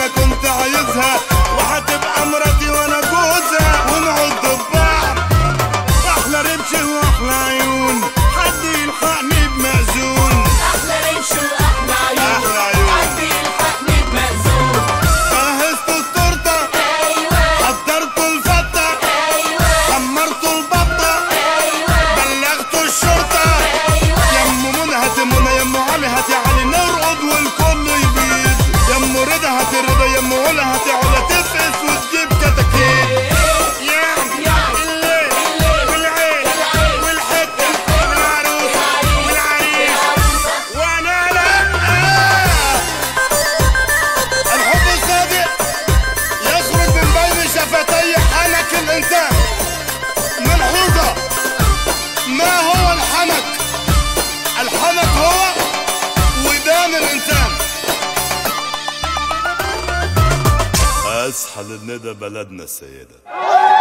انا كنت عايزها وهتبقى مراتي وانا جوزها ونقعد ببعض احلى رمش واحلى عيون حد يلحقني بمأذون احلى رمش واحلى عيون أحلى عيون. حد يلحقني بمأذون جهزت التورته ايوه حضرت الفته ايوه حمرت البطه ايوه بلغت الشرطه ايوه يم منى هات منى يم علي هات علي نرقد والكل يبيض يم رضا هات رضا يم علا هات علا تفقس وتجيب كتاكيت يعني الليل والعين والحته والعروس والعريس وانا لا الحب الصادق يخرج من بين شفتي حنك الانسان ملحوظه ما هو الحنك الحنك هو ودان الانسان اصحى للندى بلدنا السيده